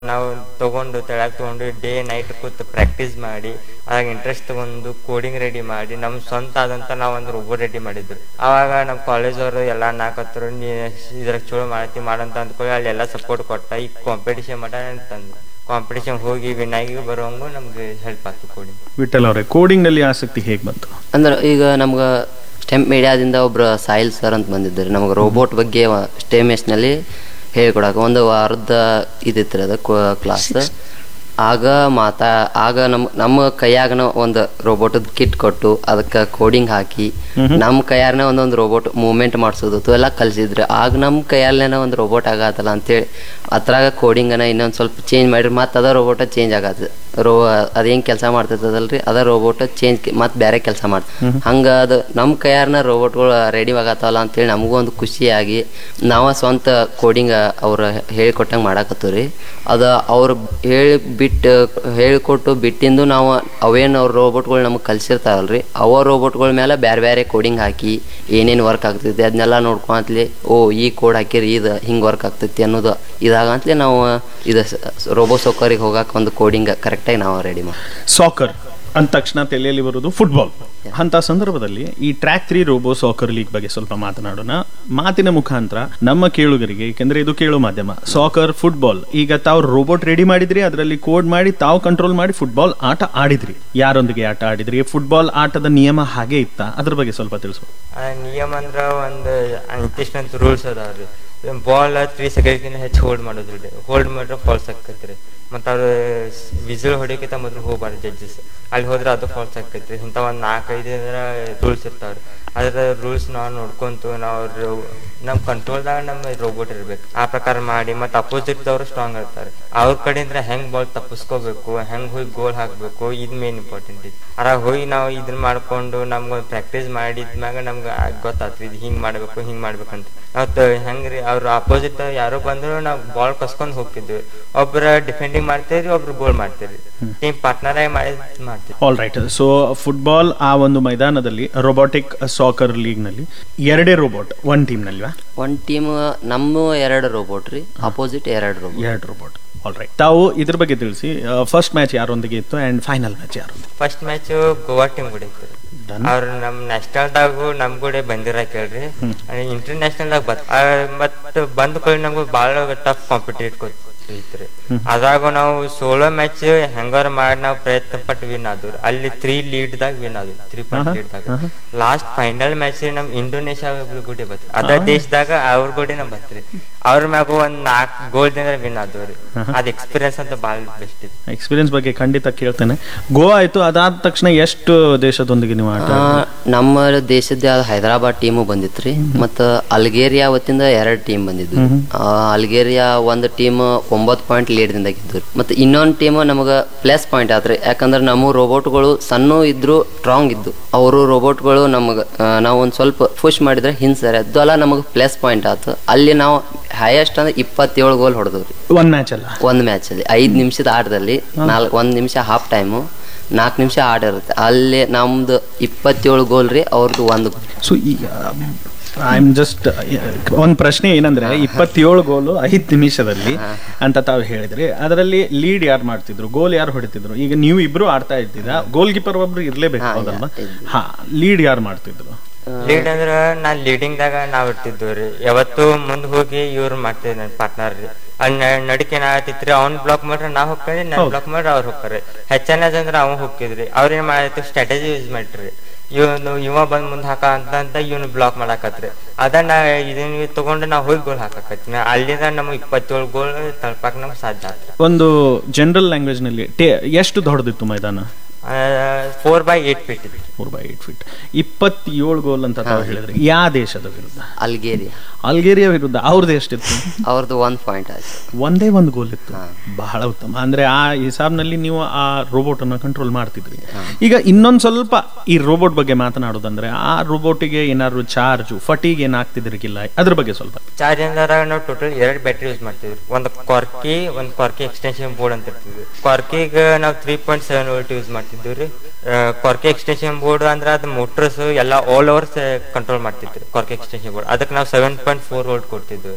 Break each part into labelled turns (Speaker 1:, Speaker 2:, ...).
Speaker 1: ನಾವು ತಗೊಂಡು ತೆಳಗ್ ತಗೊಂಡು ಡೇ ನೈಟ್ ಕೂತ್ ಪ್ರಾಕ್ಟೀಸ್ ಮಾಡಿ ಅದಾಗ ಇಂಟ್ರೆಸ್ಟ್ ತಗೊಂಡು ಕೋಡಿಂಗ್ ರೆಡಿ ಮಾಡಿ ನಮ್ ಸ್ವಂತ ಆದಂತ ನಾವು ಒಂದು ರೋಬೋಟ್ ರೆಡಿ ಮಾಡಿದ್ರು ಅವಾಗ ನಮ್ಮ ಕಾಲೇಜ್ ಅವರು ಎಲ್ಲ ನಾಕತ್ರು ನೀ ಇದ್ರಾಗ ಚಲೋ ಮಾಡತಿ ಮಾಡಂತ ಅಂದ್ಕೊಳ್ಳಿ ಅಲ್ಲಿ ಎಲ್ಲ ಸಪೋರ್ಟ್ ಕೊಟ್ಟ ಈಗ ಕಾಂಪಿಟಿಷನ್ ಮಾಡ ಅಂತಂದು ಕಾಂಪಿಟಿಷನ್ ಹೋಗಿ ವಿನ್ ಆಗಿ ಬರೋಂಗು ನಮ್ಗೆ ಹೆಲ್ಪ್ ಆಯ್ತು ಕೋಡಿಂಗ್
Speaker 2: ವಿಠಲ್ ಅವರೇ ಕೋಡಿಂಗ್ ನಲ್ಲಿ ಆಸಕ್ತಿ ಹೇಗೆ ಬಂತು
Speaker 3: ಅಂದ್ರೆ ಈಗ ನಮ್ಗೆ ಸ್ಟೆಮ್ ಮೀಡಿಯಾದಿಂದ ಒಬ್ರು ಸಾಯಿಲ್ ಸರ್ ಅಂತ ಬಂದಿದ್ದಾರೆ ನಮಗೆ ರೋಬೋಟ್ ಬಗ್ಗೆ ಸ್ಟೆಮ್ ನಲ್ಲಿ ಹೇಳ್ಕೊಡಕ್ಕೆ ಒಂದು ವಾರದ ಇದಿತ್ತು ರೀ ಅದು ಕ್ಲಾಸ್ ಆಗ ಮಾತಾ ಆಗ ನಮ್ಮ ನಮ್ಮ ಕೈಯಾಗನ ಒಂದು ರೋಬೋಟದ ಕಿಟ್ ಕೊಟ್ಟು ಅದಕ್ಕೆ ಕೋಡಿಂಗ್ ಹಾಕಿ ನಮ್ಮ ಕೈಯಾರನೇ ಒಂದೊಂದು ರೋಬೋಟ್ ಮೂವ್ಮೆಂಟ್ ಮಾಡಿಸೋದು ಎಲ್ಲ ಕಲಿಸಿದ್ರು ಆಗ ನಮ್ಮ ಕೈಯಲ್ಲೇನ ಒಂದು ರೋಬೋಟ್ ಆಗತ್ತಲ್ಲ ಅಂತೇಳಿ ಅದ್ರಾಗ ಕೋಡಿಂಗನ ಇನ್ನೊಂದು ಸ್ವಲ್ಪ ಚೇಂಜ್ ಮಾಡಿರಿ ಮತ್ತೆ ಅದ ರೋಬೋಟ ಚೇಂಜ್ ಆಗತ್ತೆ ರೋ ಅದೇನು ಕೆಲಸ ಮಾಡ್ತಿರ್ತದಲ್ರಿ ಅದ ರೋಬೋಟ್ ಚೇಂಜ್ ಮತ್ತೆ ಬೇರೆ ಕೆಲಸ ಮಾಡ್ತ ಹಂಗ ಅದು ನಮ್ಮ ಕೈಯಾರನ ರೋಬೋಟ್ಗಳು ರೆಡಿ ಆಗತ್ತಲ್ಲ ಅಂತೇಳಿ ನಮಗೂ ಒಂದು ಖುಷಿಯಾಗಿ ನಾವ ಸ್ವಂತ ಕೋಡಿಂಗ್ ಅವ್ರು ಹೇಳಿಕೊಟ್ಟಂಗೆ ಮಾಡಾಕತ್ತೀವಿ ರೀ ಅದು ಅವ್ರು ಹೇಳಿ ಬಿಟ್ಟು ಹೇಳಿಕೊಟ್ಟು ಬಿಟ್ಟಿಂದು ನಾವು ಅವೇನು ಅವ್ರ ರೋಬೋಟ್ಗಳು ನಮಗೆ ಕಲಿಸಿರ್ತಾರಲ್ರಿ ಅವ ರೋಬೋಟ್ಗಳ ಮೇಲೆ ಬೇರೆ ಬೇರೆ ಕೋಡಿಂಗ್ ಹಾಕಿ ಏನೇನು ವರ್ಕ್ ಆಗ್ತೈತಿ ಅದನ್ನೆಲ್ಲ ನೋಡ್ಕೊಂತಲಿ ಓ ಈ ಕೋಡ್ ಹಾಕಿರಿ ಇದು ಹಿಂಗೆ ವರ್ಕ್ ಆಗ್ತೈತಿ ಅನ್ನೋದು ಇದಾಗಂತಲೇ ನಾವು ಇದು ರೋಬೋ ಸೌಕರ್ಯಕ್ಕೆ ಹೋಗಕ್ಕೆ ಒಂದು ಕೋಡಿಂಗ್ ಕರೆಕ್ಟಾಗಿ ನಾವು ರೆಡಿ ಮಾಡಿ
Speaker 2: ಸಾಕರ್ ಅಂದ ತಕ್ಷಣ ತಲೆಯಲ್ಲಿ ಬರೋದು ಫುಟ್ಬಾಲ್ ಅಂತ ಸಂದರ್ಭದಲ್ಲಿ ಈ track three robo soccer league ಬಗ್ಗೆ ಸ್ವಲ್ಪ ಮಾತನಾಡೋಣ ಮಾತಿನ ಮುಖಾಂತರ ನಮ್ಮ ಕೇಳುಗರಿಗೆ ಏಕೆಂದ್ರೆ ಇದು ಕೇಳೋ ಮಾಧ್ಯಮ ಸಾಕರ್ ಫುಟ್ಬಾಲ್ ಈಗ ತಾವು ರೋಬೋಟ್ ರೆಡಿ ಮಾಡಿದ್ರಿ ಅದರಲ್ಲಿ ಕೋಡ್ ಮಾಡಿ ತಾವು ಕಂಟ್ರೋಲ್ ಮಾಡಿ ಫುಟ್ಬಾಲ್ ಆಟ ಆಡಿದ್ರಿ ಯಾರೊಂದಿಗೆ ಆಟ ಆಡಿದ್ರಿ ಫುಟ್ಬಾಲ್ ಆಟದ ನಿಯಮ ಹಾಗೆ ಇತ್ತ ಅದ್ರ ಬಗ್ಗೆ ಸ್ವಲ್ಪ ತಿಳಿಸ್ಬೋದು
Speaker 1: ಆ ನಿಯಮ ಅಂದ್ರ ಒಂದು ಇಂತಿಷ್ಟಂತ ರೂಲ್ಸ್ ಅದಾವ್ರಿ ಬಾಲ್ ತ್ರೀ ಸೆಕೆಂಡ್ಗಿಂತ ಹೆಚ್ಚು ಹೋಲ್ಡ್ ಮಾಡೋದ್ರಿ ಹೋಲ್ಡ್ ಮಾಡ್ರೆ ಫಾಲ್ಸ್ ಆಕೈತ್ರಿ ಮತ್ತು ಅವ್ರು ವಿಸಿಲ್ ಹೊಡಿಯೋಕ್ಕಿಂತ ಮೊದಲು ಹೋಗ್ಬಾರ್ದು ಜಡ್ಜಸ್ ಅಲ್ಲಿ ಹೋದ್ರೆ ಅದು ಫಾಲ್ಸ್ ಆಕೈತ್ರಿ ಇಂಥ ಒಂದು ನಾಲ್ಕೈದು ರೂಲ್ಸ್ ಇರ್ತಾವ್ರಿ ಅದ್ರ ರೂಲ್ಸ್ ನಾವು ನೋಡ್ಕೊಂತು ನಾವು ನಮ್ಮ ಕಂಟ್ರೋಲ್ದಾಗ ನಮ್ಮ ರೋಬೋಟ್ ಇರ್ಬೇಕು ಆ ಪ್ರಕಾರ ಮಾಡಿ ಮತ್ತು ಅಪೋಸಿಟ್ದವ್ರು ಸ್ಟ್ರಾಂಗ್ ಇರ್ತಾರೆ ಅವ್ರ ಕಡೆಯಿಂದ ಹೆಂಗ್ ಬಾಲ್ ತಪ್ಪಿಸ್ಕೋಬೇಕು ಹೆಂಗ್ ಹೋಗಿ ಗೋಲ್ ಹಾಕ್ಬೇಕು ಇದು ಮೇನ್ ಇಂಪಾರ್ಟೆಂಟ್ ಐತಿ ಅರಾಗ ಹೋಗಿ ನಾವು ಇದನ್ನ ಮಾಡ್ಕೊಂಡು ನಮ್ಗೆ ಪ್ರಾಕ್ಟೀಸ್ ಮಾಡಿದ್ಮ್ಯಾಗ ನಮ್ಗೆ ಗೊತ್ತಾತ್ರಿ ಇದು ಹಿಂಗ್ ಮಾಡ್ಬೇಕು ಹಿಂಗ್ ಮಾಡ್ಬೇಕಂತ ನಾವು ಹೆಂಗ್ರಿ ಅವ್ರ ಅಪೋಸಿಟ್ ಯಾರೋ ಬಂದ್ರು ನಾವು ಬಾಲ್ ಕಸ್ಕೊಂಡ್ ಹೋಗ್ತಿದ್ವಿ ಒಬ್ರ ಡಿಫೆಂಡಿಂಗ್ ಮಾಡ್ತೀರಿ ಒಬ್ರು ಗೋಲ್ ಮಾಡ್ತೀರಿ ಟೀಮ್ ಪಾರ್ಟ್ನರ್ ಆಗಿ ಮಾಡಿ ಮಾಡ್ತೀವಿ
Speaker 2: ಆಲ್ ರೈಟ್ ಸೊ ಫುಟ್ಬಾಲ್ ಆ ಒಂದು ಮೈದಾನದಲ್ಲಿ ರೋಬೋಟಿಕ್ ಸಾಕರ್ ಲೀಗ್ ನಲ್ಲಿ ಎರಡೇ ರೋಬೋಟ್ ಒನ್ ಟೀಮ್ ನಲ್ವಾ
Speaker 3: ಒಂದು ಟೀಮ್ ನಮ್ಮ ಎರಡು ರೋಬೋಟ್ ರೀ ಅಪೋಸಿಟ್ ಎರಡು ರೋಬೋಟ್
Speaker 2: ಎರಡು ರೋಬೋಟ್ ಆಲ್ ರೈಟ್ ತಾವು ಇದ್ರ ಬಗ್ಗೆ ತಿಳಿಸಿ ಫಸ್ಟ್ ಮ್ಯಾಚ್ ಯಾರೊಂದಿಗೆ ಇತ್ತು ಅಂಡ್ ಫೈನಲ್ ಮ್ಯಾಚ್ ಯಾರೊಂದಿಗೆ
Speaker 1: ಫಸ್ಟ್ ಮ್ಯಾಚ್ ಗೋವಾ ಟೀಮ್ ಕೂಡ ಇತ್ತು
Speaker 2: Done.
Speaker 1: ಅವ್ರು ನಮ್ ನ್ಯಾಷನಲ್ದಾಗು ನಮ್ ಕೂಡ ಬಂದಿರ ಕೇಳ್ರಿ ಇಂಟರ್ನ್ಯಾಷನಲ್ ದಾಗ ಬತ್ ಮತ್ ಬಂದ ಕೂಡ ನಮ್ಗೆ ಬಾಳ ಟಫ್ ಕಾಂಪಿಟೇಟ್ ಐತ್ರಿ ಅದಾಗ ನಾವು ಸೋಲೋ ಮ್ಯಾಚ್ ಹೆಂಗಾರ ಮಾಡಿ ನಾವು ಪ್ರಯತ್ನ ಪಟ್ಟು ವಿನ್ ಆದ್ವಿ ಅಲ್ಲಿ ತ್ರೀ ಲೀಡ್ ದಾಗ ವಿನ್ ಆದ್ವಿ ತ್ರೀ ಪಾಯಿಂಟ್ ಲೀಡ್ ದಾಗ ಲಾಸ್ಟ್ ಫೈನಲ್ ಮ್ಯಾಚ್ ನಮ್ ಇಂಡೋನೇಷ್ಯಾ ಗುಡಿ ಬತ್ರಿ ಅದ ದೇಶದಾಗ ಅವ್ರ ಗುಡಿ ನಮ್ ಬತ್ರಿ ಅವ್ರ ಮ್ಯಾಗ ಒಂದ್ ನಾಲ್ಕ್ ಗೋಲ್ ದಿಂದ ವಿನ್ ಆದ್ವಿ ಅದ್ ಎಕ್ಸ್ಪೀರಿಯನ್ಸ್ ಅಂತ ಬಾಳ ಬೆಸ್ಟ್ ಇತ್ತು
Speaker 2: ಎಕ್ಸ್ಪೀರಿಯನ್ಸ್ ಬಗ್ಗೆ ಖಂಡಿತ ಕೇಳ್ತೇನೆ ಗೋವಾ ಆಯ್ತು ಅದಾದ ತಕ್ಷಣ ಎಷ್ಟು ದೇಶದೊಂದಿಗೆ ನೀವು ಆಟ
Speaker 3: ಆ, ನಮ್ಮ ದೇಶದ ಯಾವ್ದು ಹೈದರಾಬಾದ್ ಟೀಮು ಬಂದಿತ್ರಿ ಮತ್ತು ಅಲ್ಗೇರಿಯಾ ವತಿಯಿಂದ ಎರಡು ಟೀಮ್ ಬಂದಿದ್ವು ಆ, ಅಲ್ಗೇರಿಯಾ ಒಂದು ಟೀಮ್ ಒಂಬತ್ತು ಪಾಯಿಂಟ್ ಲೀಡ್ದಿಂದ ಗೆದ್ದು ಮತ್ತು ಇನ್ನೊಂದು ಟೀಮ್ ನಮಗೆ ಪ್ಲಸ್ ಪಾಯಿಂಟ್ ಆತ್ರಿ ಯಾಕಂದ್ರೆ ನಮ್ಮ ರೋಬೋಟ್ಗಳು ಸಣ್ಣ ಇದ್ರು ಸ್ಟ್ರಾಂಗ್ ಇದ್ದು ಅವರು ರೋಬೋಟ್ಗಳು ನಮಗೆ ನಾವು ಒಂದು ಸ್ವಲ್ಪ ಪುಷ್ ಮಾಡಿದ್ರೆ ಹಿಂಸರಿ ಅದು ಅಲ್ಲ ನಮಗೆ ಪ್ಲಸ್ ಪಾಯಿಂಟ್ ಆಯ್ತು ಅಲ್ಲಿ ನಾವು ಹೈಯೆಸ್ಟ್ ಅಂದ್ರೆ ಇಪ್ಪತ್ತೇಳು ಗೋಲ್ ಹೊಡೆದ್ರಿ
Speaker 2: ಒಂದ್ ಮ್ಯಾಚ್ ಅಲ್ಲ
Speaker 3: ಒಂದು ಮ್ಯಾಚಲ್ಲಿ ಐದು ನಿಮಿಷದ ಆಟದಲ್ಲಿ ನಾಲ್ಕು ಒಂದು ನಿಮಿಷ ಹಾಫ್ ಟೈಮು ನಾಲ್ಕು ನಿಮಿಷ ಆಟ ಇರುತ್ತೆ ಅಲ್ಲಿ ನಮ್ದು ಇಪ್ಪತ್ತೇಳು ಗೋಲ್ ರೀ ಅವ್ರದ್ದು ಒಂದು ಗೋಲ್
Speaker 2: ಸೊ ಈಗ ಐ ಆಮ್ ಜಸ್ಟ್ ಒಂದು ಪ್ರಶ್ನೆ ಏನಂದ್ರೆ ಇಪ್ಪತ್ತೇಳು ಗೋಲು ಐದು ನಿಮಿಷದಲ್ಲಿ ಅಂತ ತಾವು ಹೇಳಿದ್ರಿ ಅದರಲ್ಲಿ ಲೀಡ್ ಯಾರು ಮಾಡ್ತಿದ್ರು ಗೋಲ್ ಯಾರು ಹೊಡಿತಿದ್ರು ಈಗ ನೀವು ಇಬ್ರು ಆಡ್ತಾ ಇದ್ದೀರಾ ಗೋಲ್ ಕೀಪರ್ ಒಬ್ರು ಇರ್ಲೇಬೇಕು
Speaker 3: ಹಾ,
Speaker 2: ಹೌದಲ್ವಾ
Speaker 3: ಇದ್ರು.
Speaker 2: ಹಾ ಲೀಡ್ ಯಾರು ಮಾಡ್ತಿದ್ರು
Speaker 1: ಲೀಡ್ ಅಂದ್ರ ನಾನ್ ಲೀಡಿಂಗ್ ದಾಗ ನಾವ್ ಇರ್ತಿದ್ವಿ ರೀ ಯಾವತ್ತು ಮುಂದ್ ಹೋಗಿ ಇವ್ರು ಮಾಡ್ತಿದ್ವಿ ನನ್ ಪಾರ್ಟ್ನರ್ ರೀ ಅಲ್ಲಿ ನಡಿಕೆ ಏನಾಗತ್ತಿತ್ರಿ ಅವ್ನ್ ಬ್ಲಾಕ್ ಮಾಡ್ರೆ ನಾ ಹೋಗ್ತಾರೆ ನಾನ್ ಬ್ಲಾಕ್ ಮಾಡ್ರೆ ಅವ್ರು ಹೋಗ್ತಾರೆ ಹೆಚ್ಚನ ಅಂದ್ರ ಅವ್ ಹೋಗಿದ್ರಿ ಅವ್ರ ಏನ್ ಮಾಡೈತಿ ಸ್ಟ್ರಾಟಜಿ ಯೂಸ್ ಮಾಡ್ರಿ ಇವನು ಇವ ಬಂದ್ ಮುಂದ್ ಹಾಕ ಅಂತ ಅಂತ ಇವನು ಬ್ಲಾಕ್ ಮಾಡಾಕತ್ರಿ ಅದನ್ನ ಇದನ್ನ ತಗೊಂಡು ನಾವ್ ಹೋಗಿ ಗೋಲ್ ಹಾಕಾಕತ್ತಿ ಅಲ್ಲಿಂದ ನಮ್ಗೆ ಇಪ್ಪತ್ತೇಳು ಗೋಲ್ ತಲುಪಾಕ ನಮ್ಗೆ ಸಾಧ್ಯ ಆತ್ರ
Speaker 2: ಒಂದು ಜನರಲ್ ಲ್ಯಾಂಗ್ವೇಜ್ ನಲ್ಲಿ ಟೇ- ಎಷ್ಟು ದೊಡ್ಡದಿತ್ತು ಮೈದಾನ
Speaker 1: ಫೋರ್ ಬೈ ಏಟ್ ಫೀಟ್ ಇತ್ತು
Speaker 2: ಫೋರ್ ಬೈ ಏಟ್ ಫೀಟ್ ಇಪ್ಪತ್ತೇಳು ಗೋಲ್ ಅಂತ ತಾವು ಹೇಳಿದ್ರಿ ಯಾವ ದೇಶದ ವಿರುದ್ಧ
Speaker 3: ಅಲ್ಗೇರಿಯಾ
Speaker 2: ಅಲ್ಗೇರಿಯಾ ವಿರುದ್ಧ ಅವ್ರದ್ದು ಎಷ್ಟಿತ್ತು
Speaker 3: ಅವ್ರದ್ದು ಒಂದು ಪಾಯಿಂಟ್ ಆಯ್ತು
Speaker 2: ಒಂದೇ ಒಂದು ಗೋಲ್ ಇತ್ತು ಬಹಳ ಉತ್ತಮ ಅಂದ್ರೆ ಆ ಹಿಸಾಬ್ನಲ್ಲಿ ನೀವು ಆ ರೋಬೋಟ್ ಅನ್ನ ಕಂಟ್ರೋಲ್ ಮಾಡ್ತಿದ್ರಿ ಈಗ ಇನ್ನೊಂದ್ ಸ್ವಲ್ಪ ಈ ರೋಬೋಟ್ ಬಗ್ಗೆ ಮಾತನಾಡೋದಂದ್ರೆ ಆ ರೋಬೋಟಿಗೆ ಏನಾದ್ರು ಚಾರ್ಜ್ ಫಟಿಗೆ ಏನಾಗ್ತಿದ್ರಿಗಿಲ್ಲ ಅದ್ರ ಬಗ್ಗೆ ಸ್ವಲ್ಪ
Speaker 1: ಚಾರ್ಜ್ ಅಂದಾಗ ನಾವು ಟೋಟಲ್ ಎರಡು ಬ್ಯಾಟ್ರಿ ಯೂಸ್ ಮಾಡ್ತಿದ್ವಿ ಒಂದು ಕ್ವಾರ್ಕಿ ಒಂದು ಕ್ವಾರ್ಕಿ ಎಕ್ಸ್ಟೆನ್ಷನ್ ಬೋರ್ಡ್ ಅಂತ ಇರ್ತಿದ್ವಿ ಕ್ವಾರ್ಕಿಗೆ ನಾವು three point seven volt use ಮಾಡ್ತಿದ್ವಿ ರೀ ಕ್ವಾರ್ಕಿ ಎಕ್ಸ್ಟೆನ್ಷನ್ ಬೋರ್ಡ್ ಅಂದ್ರೆ ಅದು ಮೋಟರ್ಸ್ ಎಲ್ಲ ಆಲ್ ಓವರ್ ಕಂಟ್ರೋಲ್ ಮಾಡ್ತಿದ್ವಿ ಕ್ವಾರ್ಕಿ ಎಕ್ಸ್ಟೆನ್ಷನ್ ಬೋರ್ಡ್ ಅದಕ್ಕೆ ನಾವು ಸೆವೆನ್ ಪಾಯಿಂಟ್ ಫೋರ್ ವೋಲ್ಟ್ ಕೊಡ್ತಿದ್ವಿ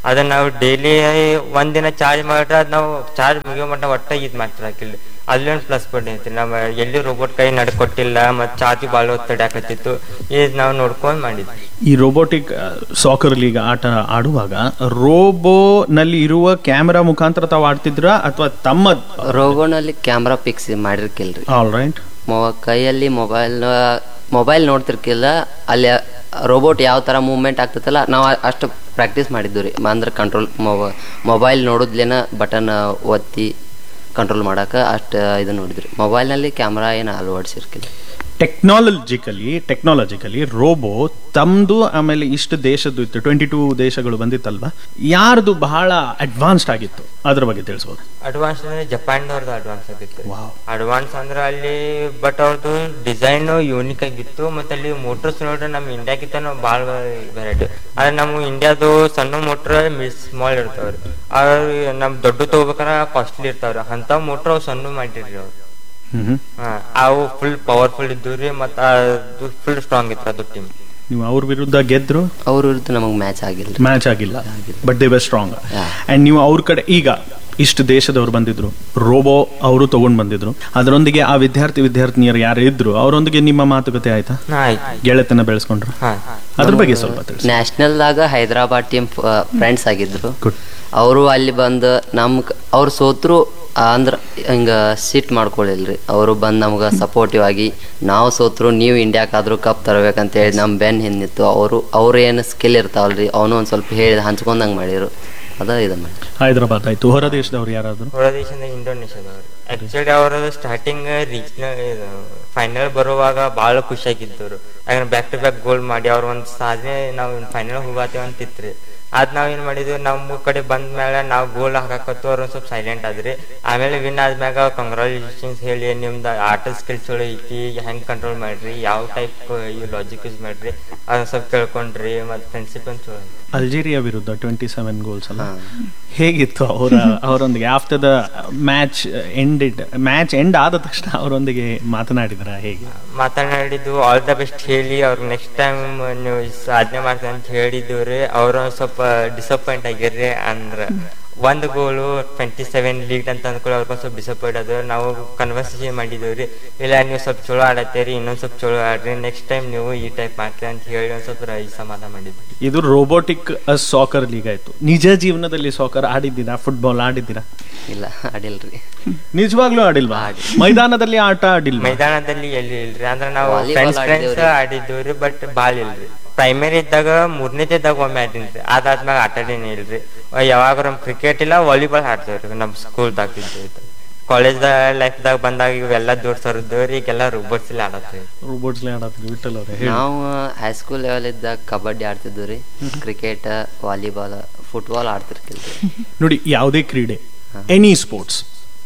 Speaker 1: ಅದನ್ನ ನಾವು ಡೈಲಿ ಒಂದಿನ ಚಾರ್ಜ್ ಮಾಡ್ರೆ ಅದ್ ನಾವು ಚಾರ್ಜ್ ಮುಗಿಯೋ ಮಟ್ಟ ಒಟ್ಟ ಇದ್ ಮಾಡ್ತಾರೆ ಹಾಕಿಲ್ಲ ಅಲ್ಲೊಂದು ಪ್ಲಸ್ ಪಾಯಿಂಟ್ ಐತಿ ನಮ್ಮ ಎಲ್ಲಿ ರೋಬೋಟ್ ಕೈ ನಡ್ಕೊಟ್ಟಿಲ್ಲ ಮತ್ತು ಚಾರ್ಜ್ ಭಾಳ ಒತ್ತಡಾಕತ್ತಿತ್ತು ಇದು ನಾವು ನೋಡ್ಕೊಂಡು ಮಾಡಿದ್ವಿ
Speaker 2: ಈ ರೋಬೋಟಿಕ್ ಸಾಕರ್ ಲೀಗ್ ಆಟ ಆಡುವಾಗ ರೋಬೋ ನಲ್ಲಿ ಇರುವ ಕ್ಯಾಮೆರಾ ಮುಖಾಂತರ ತಾವು ಆಡ್ತಿದ್ರ ಅಥವಾ ತಮ್ಮ
Speaker 3: ರೋಬೋನಲ್ಲಿ ಕ್ಯಾಮ್ರಾ ಫಿಕ್ಸ್ ಮಾಡಿರ್ಕಿಲ್ರಿ
Speaker 2: ಆಲ್ ರೈಟ್
Speaker 3: ಮೊ ಕೈಯಲ್ಲಿ ಮೊಬೈಲ್ ಮೊಬೈಲ್ ನೋಡ್ತಿರ್ಕಿಲ್ಲ ಅಲ್ಲಿ ರೋಬೋಟ್ ಯಾವ ಥರ ಮೂವ್ಮೆಂಟ್ ಆಗ್ತೈತಲ್ಲ ನಾವು ಅಷ್ಟು ಪ್ರಾಕ್ಟೀಸ್ ಮಾಡಿದ್ದು ರೀ ಅಂದ್ರೆ ಕಂಟ್ರೋಲ್ ಮೊಬೈಲ್ ನೋಡಿದ್ಲೇನ ಬಟನ್ ಒತ್ತಿ ಕಂಟ್ರೋಲ್ ಮಾಡೋಕೆ ಅಷ್ಟು ಇದು ನೋಡಿದ್ರಿ ಮೊಬೈಲ್ನಲ್ಲಿ ಕ್ಯಾಮ್ರಾ ಏನು ಅಳವಡಿಸಿರ್ಕಿಲ್ಲ
Speaker 2: ಟೆಕ್ನಾಲಜಿಕಲಿ ಟೆಕ್ನಾಲಜಿಕಲಿ ರೋಬೋ ತಮ್ದು ಆಮೇಲೆ ಇಷ್ಟು ದೇಶದ್ದು ಇತ್ತು ಟ್ವೆಂಟಿ ಟೂ ದೇಶಗಳು ಬಂದಿತ್ತಲ್ವಾ ಯಾರ್ದು ಬಹಳ ಅಡ್ವಾನ್ಸ್ಡ್ ಆಗಿತ್ತು ಅದ್ರ ಬಗ್ಗೆ ತಿಳಿಸ್ಬೋದು
Speaker 1: ಅಡ್ವಾನ್ಸ್ ಅಂದ್ರೆ ಜಪಾನ್ದವ್ರದ್ದು ಅಡ್ವಾನ್ಸ್ ಆಗಿತ್ತು
Speaker 2: Wow.
Speaker 1: ಅಡ್ವಾನ್ಸ್ ಅಂದ್ರೆ ಅಲ್ಲಿ ಬಟ್ ಅವ್ರದ್ದು ಡಿಸೈನ್ ಯೂನಿಕ್ ಆಗಿತ್ತು ಮತ್ತೆ ಅಲ್ಲಿ ಮೋಟರ್ಸ್ ನೋಡ್ರೆ ನಮ್ಮ ಇಂಡಿಯಾಕ್ಕಿಂತ ಭಾಳ ವೆರೈಟಿ ಆದ್ರೆ ನಮ್ಮ ಇಂಡಿಯಾದು ಸಣ್ಣ ಮೋಟ್ರ್ ಸ್ಮಾಲ್ ಇರ್ತಾವ್ರಿ ಅವ್ರು ನಮ್ ದೊಡ್ಡ ತಗೋಬೇಕಾರ ಕಾಸ್ಟ್ಲಿ ಇರ್ತಾವ್ರಿ ಅಂತ ಮೋಟ್ರ್ ಅವ್ ಸಣ್ಣ ಮಾಡಿರ್ರಿ ಅವ್ರು
Speaker 2: ಹ್ಮ್
Speaker 1: ಹಾ, ಅವು ಫುಲ್ ಪವರ್ಫುಲ್ ಇದ್ದು ರೀ ಮತ್ತು ಅದು ಫುಲ್ ಸ್ಟ್ರಾಂಗ್ ಇತ್ತು ಅದು ಟೀಮ್
Speaker 2: ನೀವು ಅವ್ರ ವಿರುದ್ಧ ಗೆದ್ರು
Speaker 3: ಅವ್ರ ವಿರುದ್ಧ ನಮಗೆ ಮ್ಯಾಚ್ ಆಗಿಲ್ಲ
Speaker 2: ಮ್ಯಾಚ್ ಆಗಿಲ್ಲ but they were strong
Speaker 3: Yeah.
Speaker 2: And ನೀವು ಅವ್ರ ಕಡೆ ಈಗ ಇಷ್ಟು ದೇಶದವ್ರು ಬಂದಿದ್ರು ರೋಬೋ ಅವರು ತಗೊಂಡ್ ಬಂದಿದ್ರು ಅದರೊಂದಿಗೆ ಆ ವಿದ್ಯಾರ್ಥಿ ವಿದ್ಯಾರ್ಥಿನಿಯರು ಯಾರು ಇದ್ರು ಅವರೊಂದಿಗೆ ನಿಮ್ಮ ಮಾತುಕತೆ ಆಯ್ತಾ
Speaker 1: ಹಾ ಆಯ್ತು
Speaker 2: ಗೆಳೆತನ ಬೆಳೆಸ್ಕೊಂಡ್ರು
Speaker 1: ಹಾ
Speaker 2: ಅದ್ರ ಬಗ್ಗೆ ಸ್ವಲ್ಪ ತಿಳಿಸಿ
Speaker 3: ನ್ಯಾಷನಲ್ದಾಗ ಹೈದರಾಬಾದ್ ಟೀಮ್ ಫ್ರೆಂಡ್ಸ್ ಆಗಿದ್ರು
Speaker 2: Good.
Speaker 3: ಅವರು ಅಲ್ಲಿ ಬಂದು ನಮ್ ಅವ್ರು ಸೋತ್ರು ಅಂದ್ರೆ ಹಿಂಗೆ ಸಿಟ್ ಮಾಡ್ಕೊಳ್ಳಿಲ್ರಿ ಅವರು ಬಂದು ನಮ್ಗೆ ಸಪೋರ್ಟಿವ್ ಆಗಿ ನಾವು ಸೋತ್ರು ನೀವು ಇಂಡಿಯಾಕಾದ್ರೂ ಕಪ್ ತರಬೇಕಂತ ಹೇಳಿ ನಮ್ಮ ಬೆನ್ ಹಿಂದಿತ್ತು ಅವರು ಅವ್ರು ಏನು ಸ್ಕಿಲ್ ಇರ್ತಾವಲ್ರಿ ಅವನು ಒಂದು ಸ್ವಲ್ಪ ಹೇಳಿ ಹಂಚ್ಕೊಂಡಂಗೆ ಮಾಡಿರು ಅದ ಇದು ಮಾಡಿ
Speaker 2: ಹೈದರಾಬಾದ್ ಆಯ್ತು ಹೊರ ದೇಶದವ್ರು ಯಾರಾದ್ರು
Speaker 1: ಹೊರ ದೇಶದಿಂದ ಇಂಡೋನೇಷ್ಯಾದವ್ರು ಆಕ್ಚುಲಿ ಅವರು ಸ್ಟಾರ್ಟಿಂಗ್ ರೀಚ್ನ ಫೈನಲ್ ಬರುವಾಗ ಭಾಳ ಖುಷಿಯಾಗಿದ್ದವರು ಯಾಕಂದ್ರೆ ಬ್ಯಾಕ್ ಟು ಬ್ಯಾಕ್ ಗೋಲ್ ಮಾಡಿ ಅವ್ರ ಒಂದು ಸಾಧನೆ ನಾವು ಫೈನಲ್ ಹೋಗತ್ತೇವೆ ಅಂತಿತ್ರಿ ಅದ್ ನಾವ್ ಏನ್ ಮಾಡಿದ್ವಿ ನಮ್ಮ ಕಡೆ ಬಂದ ಮೇಲೆ ನಾವು ಗೋಲ್ ಹಾಕತ್ತು ಅವ್ರು ಒಂದ್ ಸ್ವಲ್ಪ ಸೈಲೆಂಟ್ ಆದ್ರಿ ಆಮೇಲೆ ವಿನ್ ಆದ್ಮ್ಯಾಗ ಕಂಗ್ರಾಚುಲೇಷನ್ಸ್ ಹೇಳಿ ನಿಮ್ದು ಆಟ ಸ್ಕಿಲ್ಸ್ ಐತಿ ಹೆಂಗ್ ಕಂಟ್ರೋಲ್ ಮಾಡ್ರಿ ಯಾವ ಟೈಪ್ ಲಾಜಿಕ್ ಯೂಸ್ ಮಾಡ್ರಿ ಅದನ್ನ ಸ್ವಲ್ಪ ಕೇಳ್ಕೊಂಡ್ರಿ ಮತ್ತೆ ಫ್ರೆಂಡ್ಶಿಪ್ ಅಂತ ಚಲೋ ಐತಿ.
Speaker 2: ಅಲ್ಜೀರಿಯಾ ವಿರುದ್ಧ ಟ್ವೆಂಟಿ ಸೆವೆನ್ ಗೋಲ್ಸ್ ಅಲ್ಲ
Speaker 3: ಹಾ.
Speaker 2: ಹೇಗಿತ್ತು ಅವರ ಅವರೊಂದಿಗೆ after the match ended match end ಆದ ತಕ್ಷಣ ಅವರೊಂದಿಗೆ ಮಾತನಾಡಿದ್ರ ಹೇಗೆ
Speaker 1: ಮಾತನಾಡಿದ್ದು ಆಲ್ ದ ಬೆಸ್ಟ್ ಹೇಳಿ ಅವ್ರಿಗೆ ನೆಕ್ಸ್ಟ್ ಟೈಮ್ ನೀವು ಸಾಧನೆ ಮಾಡ್ತೀವಿ ಅಂತ ಹೇಳಿದ್ವಿ ಅವ್ರು ಒಂದ್ ಸ್ವಲ್ಪ ಡಿಸಪಾಯಿಂಟ್ ಆಗಿರ್ರಿ ಅಂದ್ರ ಒಂದ್ ಗೋಲು ಟ್ವೆಂಟಿ ಸೆವೆನ್ ಲೀಗ್ ಅಂತ ಅಂದ್ಕೊಳ್ಳಿ ಅವ್ರಿಗೆ ಸ್ವಲ್ಪ ಡಿಸಪಾಯಿಂಟ್ ಆದ್ರು ನಾವು ಕನ್ವರ್ಸೇಷನ್ ಮಾಡಿದ್ವಿ ಇಲ್ಲ ನೀವು ಸ್ವಲ್ಪ ಚಲೋ ಆಡತ್ತೀರಿ ಇನ್ನೊಂದ್ ಸ್ವಲ್ಪ ಚಲೋ ಆಡ್ರಿ ನೆಕ್ಸ್ಟ್ ಟೈಮ್ ನೀವು ಈ ಟೈಪ್ ಮಾಡ್ತೀರಿ ಅಂತ ಹೇಳಿ ಒಂದ್ ಸ್ವಲ್ಪ ರೈ ಸಮಾಧಾನ ಮಾಡಿದ್ವಿ
Speaker 2: ಇದು ರೋಬೋಟಿಕ್ ಸಾಕರ್ ಲೀಗ್ ಆಯ್ತು ನಿಜ ಜೀವನದಲ್ಲಿ ಸಾಕರ್ ಆಡಿದ್ದೀರಾ ಫುಟ್ಬಾಲ್ ಆಡಿದ್ದೀರಾ
Speaker 3: ಇಲ್ಲ ಅಡಿಲ್ರಿ
Speaker 2: ನಿಜವಾಗ್ಲೂ ಆಡಿಲ್ವಾ ಮೈದಾನದಲ್ಲಿ ಆಟ ಆಡಿಲ್ವಾ
Speaker 1: ಮೈದಾನದಲ್ಲಿ ಎಲ್ಲಿ ಇಲ್ರಿ ಅಂದ್ರೆ ನಾವು
Speaker 3: Volleyball
Speaker 1: ಫ್ರೆಂಡ್ಸ್ ಫ್ರೆಂಡ್ಸ್
Speaker 3: ಆಡಿದ್ದೇವ್ರಿ.
Speaker 1: ಆಡಿದ್ದೀವ್ರಿ ಬಟ್ ಭಾಳ ಇಲ್ರಿ ಪ್ರೈಮರಿ ಇದ್ದಾಗ ಮೂರನೇದಾಗ ಒಮ್ಮೆ ಆಡಿನ್ರಿ ಅದಾದ್ಮ್ಯಾಗ ಆಟ ಆಡೇನಿ ಇಲ್ರಿ ಯಾವಾಗ ನಮ್ ಕ್ರಿಕೆಟ್ ಇಲ್ಲ ವಾಲಿಬಾಲ್ ಆಡ್ತೇವ್ರಿ ನಮ್ ಸ್ಕೂಲ್ದಾಗ ಇದ್ದು ಕಾಲೇಜ್ ಲೈಫ್ದಾಗ ಬಂದಾಗ ಇವೆಲ್ಲ ದೂರ ಸರಿದ್ದವ್ರಿ ಈಗೆಲ್ಲ ರೋಬೋಟ್ಸ್ ಇಲ್ಲ ಆಡತ್ತೀವಿ
Speaker 2: ರೋಬೋಟ್ಸ್ ಆಡತ್ರಿ ವಿಠಲ್ ಅವ್ರೆ ಹೇಳಿ
Speaker 3: ನಾವು ಹೈಸ್ಕೂಲ್ ಲೆವೆಲ್ ಇದ್ದಾಗ ಕಬಡ್ಡಿ ಆಡ್ತಿದ್ವಿ ರೀ ಕ್ರಿಕೆಟ್ ವಾಲಿಬಾಲ್ ಫುಟ್ಬಾಲ್ ಆಡ್ತಿರ್ಕಿಲ್ರಿ
Speaker 2: ನೋಡಿ ಯಾವುದೇ ಕ್ರೀಡೆ ಎನಿ ಸ್ಪೋರ್ಟ್ಸ್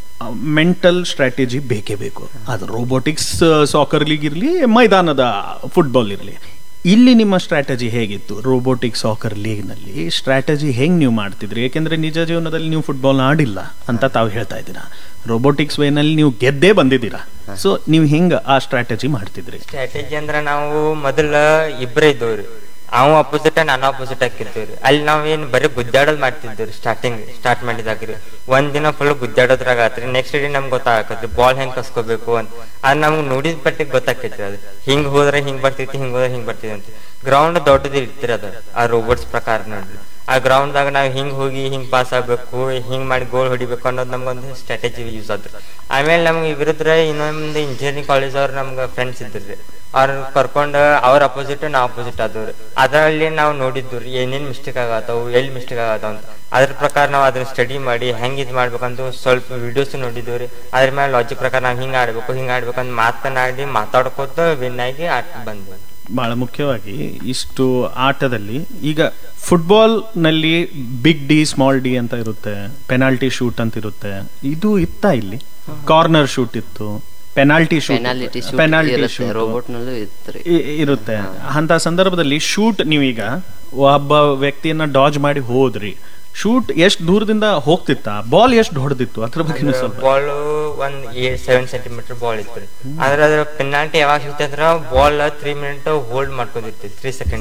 Speaker 2: ಮೆಂಟಲ್ ಸ್ಟ್ರಾಟಜಿ ಬೇಕೇ ಬೇಕು ಅದು ರೋಬೋಟಿಕ್ಸ್ ಸಾಕರ್ ಲೀಗ್ ಇರಲಿ ಮೈದಾನದ ಫುಟ್ಬಾಲ್ ಇರಲಿ ಇಲ್ಲಿ ನಿಮ್ಮ ಸ್ಟ್ರಾಟಜಿ ಹೇಗಿತ್ತು ರೋಬೋಟಿಕ್ ಸಾಕರ್ ಲೀಗ್ನಲ್ಲಿ ಸ್ಟ್ರಾಟಜಿ ಹೆಂಗ್ ನೀವು ಮಾಡ್ತಿದ್ರಿ ಯಾಕೆಂದ್ರೆ ನಿಜ ಜೀವನದಲ್ಲಿ ನೀವು ಫುಟ್ಬಾಲ್ ಆಡಿಲ್ಲ ಅಂತ ತಾವು ಹೇಳ್ತಾ ಇದ್ದೀರಾ ರೋಬೋಟಿಕ್ಸ್ ವೇನಲ್ಲಿ ನೀವು ಗೆದ್ದೇ ಬಂದಿದ್ದೀರಾ ಸೊ ನೀವು ಹೆಂಗ ಆ ಸ್ಟ್ರಾಟಜಿ ಮಾಡ್ತಿದ್ರಿ
Speaker 1: ಸ್ಟ್ರಾಟಜಿ ಅಂದ್ರ ನಾವು ಮೊದಲ ಇಬ್ರ ಇದ್ದವ್ರಿ ಅವ ಅಪೋಸಿಟ್ ನಾನು ಅಪೋಸಿಟ್ ಹಾಕಿರ್ತೇವ್ರಿ ಅಲ್ಲಿ ನಾವೇನ್ ಬರೀ ಗುದ್ದಾಡೋದ್ ಮಾಡ್ತಿದ್ದೇವ್ರಿ ಸ್ಟಾರ್ಟಿಂಗ್ ಸ್ಟಾರ್ಟ್ ಮಾಡಿದಾಗ್ರಿ ಒಂದ್ ದಿನ ಫುಲ್ ಗುದ್ದಾಡೋದ್ರಾಗ ಆತ್ರಿ ನೆಕ್ಸ್ಟ್ ಡೇ ನಮ್ಗೆ ಗೊತ್ತಾಗತ್ರಿ ಬಾಲ್ ಹೆಂಗ್ ಕಸ್ಕೋಬೇಕು ಅಂತ ಅದ್ ನಮ್ಗೆ ನೋಡಿದ ಪಟ್ಟಿಗೆ ಗೊತ್ತಾಕೈತ್ರಿ ಅದು ಹಿಂಗ್ ಹೋದ್ರೆ ಹಿಂಗ್ ಬರ್ತೈತಿ ಹಿಂಗ್ ಹೋದ್ರೆ ಹಿಂಗ್ ಬರ್ತೈತಿ ಅಂತ ಗ್ರೌಂಡ್ ದೊಡ್ಡದು ಇರ್ತಿರಿ ಅದ ಆ ರೋಬೋಟ್ಸ್ ಪ್ರಕಾರ ನೋಡ್ರಿ ಆ ಗ್ರೌಂಡ್ದಾಗ ನಾವು ಹಿಂಗ್ ಹೋಗಿ ಹಿಂಗ್ ಪಾಸ್ ಆಗ್ಬೇಕು ಹಿಂಗ್ ಮಾಡಿ ಗೋಲ್ ಹೊಡಿಬೇಕು ಅನ್ನೋದು ನಮ್ಗೊಂದು ಸ್ಟ್ರಾಟಜಿ ಯೂಸ್ ಆದ್ರಿ ಆಮೇಲೆ ನಮ್ಗೆ ವಿರುದ್ಧ ಇನ್ನೊಂದು ಇಂಜಿನಿಯರಿಂಗ್ ಕಾಲೇಜ್ ಅವ್ರು ನಮ್ಗೆ ಫ್ರೆಂಡ್ಸ್ ಇದ್ರಿ ಅವ್ರ ಕರ್ಕೊಂಡು ಅವ್ರ ಅಪೋಸಿಟ್ ನಾವು ಅಪೋಸಿಟ್ ಆದವ್ರಿ ಅದರಲ್ಲಿ ನಾವು ನೋಡಿದ್ದು ರೀ ಏನೇನ್ ಮಿಸ್ಟೇಕ್ ಆಗತ್ತವು ಎಲ್ಲಿ ಮಿಸ್ಟೇಕ್ ಆಗತ್ತವ ಅಂತ ಅದ್ರ ಪ್ರಕಾರ ನಾವು ಅದನ್ನ ಸ್ಟಡಿ ಮಾಡಿ ಹೆಂಗ್ ಇದ್ ಮಾಡ್ಬೇಕಂತ ಸ್ವಲ್ಪ ವಿಡಿಯೋಸ್ ನೋಡಿದ್ವಿ ರೀ ಅದ್ರ ಮೇಲೆ ಲಾಜಿಕ್ ಪ್ರಕಾರ ನಾವು ಹಿಂಗ್ ಆಡ್ಬೇಕು ಹಿಂಗ್ ಆಡ್ಬೇಕಂತ ಮಾತನಾಡಿ ಮಾತಾಡ್ಕೋತ ವಿನ್ ಆಗಿ ಆಟ ಬಂದ್ವಿ
Speaker 2: ಬಹಳ ಮುಖ್ಯವಾಗಿ ಇಷ್ಟು ಆಟದಲ್ಲಿ ಈಗ ಫುಟ್ಬಾಲ್ ನಲ್ಲಿ ಬಿಗ್ ಡಿ ಸ್ಮಾಲ್ ಡಿ ಅಂತ ಇರುತ್ತೆ ಪೆನಾಲ್ಟಿ ಶೂಟ್ ಅಂತ ಇರುತ್ತೆ ಇದು ಇತ್ತ ಇಲ್ಲಿ ಕಾರ್ನರ್ ಶೂಟ್ ಇತ್ತು ಪೆನಾಲ್ಟಿ ಶೂಟ್
Speaker 3: ಪೆನಾಲಿಟಿ
Speaker 2: ಪೆನಾಲ್ಟಿ
Speaker 3: ಇರುತ್ತೆ
Speaker 2: ಶೂಟ್
Speaker 3: ರೋಬೋಟ್ನಲ್ಲೂ ಇತ್ತು
Speaker 2: ಇರುತ್ತೆ ಅಂತ ಸಂದರ್ಭದಲ್ಲಿ ಶೂಟ್ ನೀವೀಗ ಒಬ್ಬ ವ್ಯಕ್ತಿಯನ್ನ ಡಾಜ್ ಮಾಡಿ ಹೋದ್ರಿ ಶೂಟ್ ಎಷ್ಟು ದೂರದಿಂದ ಹೋಗ್ತಿತ್ತ ಬಾಲ್ ಎಷ್ಟು ಹೊಡೆದಿತ್ತು ಅದ್ರ ಬಗ್ಗೆ ಸ್ವಲ್ಪ
Speaker 1: ಬಾಲ್ ಒಂದ್ ಸೆವೆನ್ ಸೆಂಟಿಮೀಟರ್ ಬಾಲ್ ಇತ್ತು ರೀ ಆದ್ರೆ ಅದ್ರ ಪೆನಾಲ್ಟಿ ಯಾವಾಗ ಸಿಗುತ್ತೆ ಅಂದ್ರ ಬಾಲ್ ತ್ರೀ ಮಿನಿಟ್ ಹೋಲ್ಡ್ ಮಾಡ್ಕೊಂಡಿರ್ತೀವಿ ತ್ರೀ ಸೆಕೆಂಡ್ ರೀ